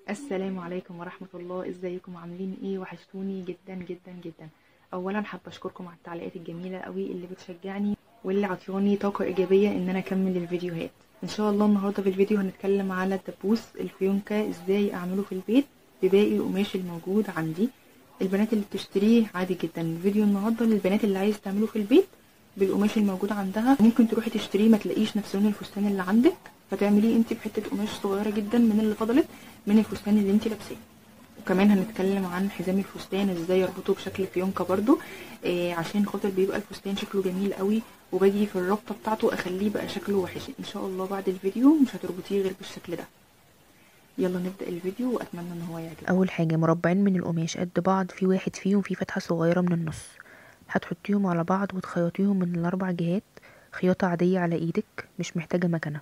السلام عليكم ورحمة الله ازيكم عاملين ايه وحشتوني جدا جدا جدا اولا حابة اشكركم على التعليقات الجميلة قوي اللي بتشجعني واللي عطياني طاقة ايجابية ان انا اكمل الفيديوهات ان شاء الله النهاردة في الفيديو هنتكلم على الدبوس الفيونكة ازاي اعمله في البيت بباقي القماش الموجود عندي البنات اللي بتشتريه عادي جدا الفيديو النهاردة للبنات اللي عايز تعمله في البيت بالقماش الموجود عندها ممكن تروحي تشتريه ما تلاقيش نفس لون الفستان اللي عندك فتعمليه انت بحته قماش صغيره جدا من اللي فضلت من الفستان اللي انت لابساه وكمان هنتكلم عن حزام الفستان ازاي اربطه بشكل فيونكه برضو إيه عشان خاطر بيبقى الفستان شكله جميل قوي وباجي في الربطه بتاعته اخليه بقى شكله وحش ان شاء الله بعد الفيديو مش هتربطيه غير بالشكل ده يلا نبدا الفيديو واتمنى ان هو يعجبكم اول حاجه مربعين من القماش قد بعض في واحد فيهم فيه فتحه صغيره من النص هتحطيهم على بعض وتخيطيهم من الاربع جهات خياطه عاديه على ايدك مش محتاجه مكنه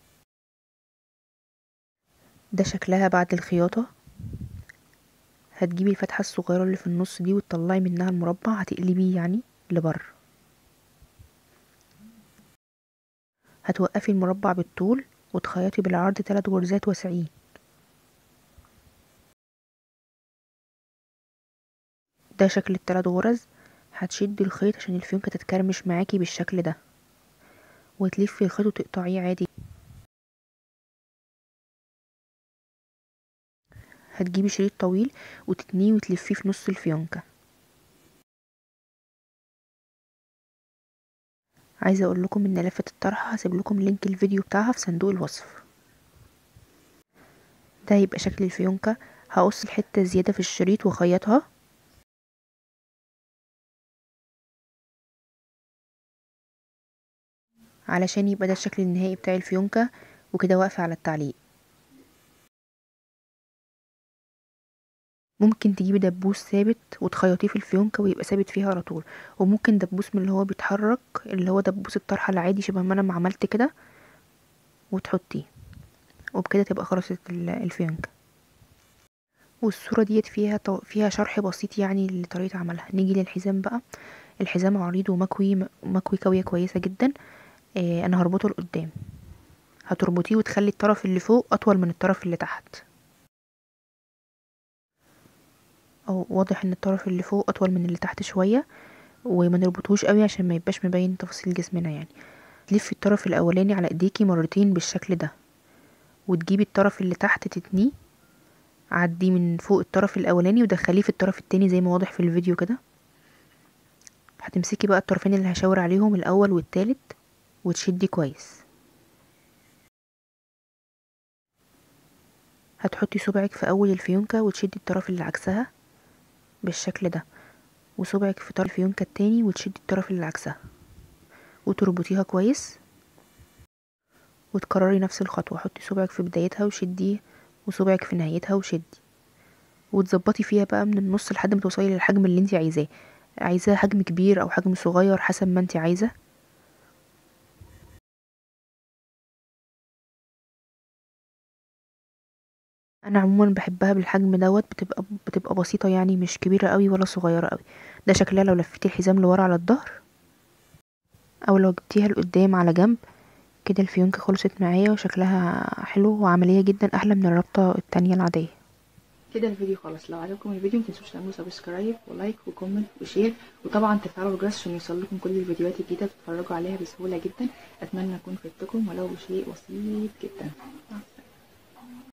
ده شكلها بعد الخياطه هتجيبي الفتحه الصغيره اللي في النص دي وتطلعي منها المربع هتقلبيه يعني لبره هتوقفي المربع بالطول وتخيطي بالعرض ثلاث غرزات واسعين ده شكل الثلاث غرز هتشدي الخيط عشان الفيونكة تتكرمش معاكي بالشكل ده وتلفي الخيط وتقطعيه عادي هتجيبي شريط طويل وتتنيه وتلفيه في نص الفيونكة عايزة اقول لكم ان لفة الطرحة هسيب لكم لينك الفيديو بتاعها في صندوق الوصف ده يبقى شكل الفيونكة هقص الحتة زيادة في الشريط واخيطها علشان يبقى ده الشكل النهائي بتاع الفيونكة وكده واقفة على التعليق ممكن تجيبي دبوس ثابت وتخيطيه في الفيونكة ويبقى ثابت فيها على طول وممكن دبوس من اللي هو بيتحرك اللي هو دبوس الطرحة العادي شبه ما انا ما عملت كده وتحطيه وبكده تبقى خلصت الفيونكة والصورة ديت فيها طو... فيها شرح بسيط يعني لطريقة عملها نيجي للحزام بقى الحزام عريض ومكوي مكوي كوية كويسة جدا آه انا هربطه لقدام هتربطيه وتخلي الطرف اللي فوق اطول من الطرف اللي تحت او واضح ان الطرف اللي فوق اطول من اللي تحت شويه وما نربطوش قوي عشان ما يبقاش مبين تفاصيل جسمنا يعني تلفي الطرف الاولاني على ايديكي مرتين بالشكل ده وتجيبي الطرف اللي تحت تتنيه عديه من فوق الطرف الاولاني ودخليه في الطرف التاني زي ما واضح في الفيديو كده هتمسكي بقى الطرفين اللي هشاور عليهم الاول والتالت وتشدي كويس هتحطي صبعك في اول الفيونكة وتشدي الطرف اللي عكسها بالشكل ده وصبعك في طرف الفيونكة التاني وتشدي الطرف اللي عكسها وتربطيها كويس وتكرري نفس الخطوة حطي صبعك في بدايتها وشديه وصبعك في نهايتها وشدي وتظبطي فيها بقى من النص لحد ما توصلي للحجم اللي انت عايزاه عايزاه حجم كبير او حجم صغير حسب ما انت عايزه انا عموما بحبها بالحجم دوت بتبقى بتبقى بسيطه يعني مش كبيره قوي ولا صغيره قوي ده شكلها لو لفيتي الحزام لورا على الظهر او لو جبتيها لقدام على جنب كده الفيونكه خلصت معايا وشكلها حلو وعمليه جدا احلى من الربطه التانية العاديه كده الفيديو خلص لو عجبكم الفيديو متنسوش تعملوا سبسكرايب ولايك وكومنت وشير وطبعا تفعلوا الجرس عشان يوصلكم كل الفيديوهات الجديده تتفرجوا عليها بسهوله جدا اتمنى اكون فدتكم ولو بشيء بسيط جدا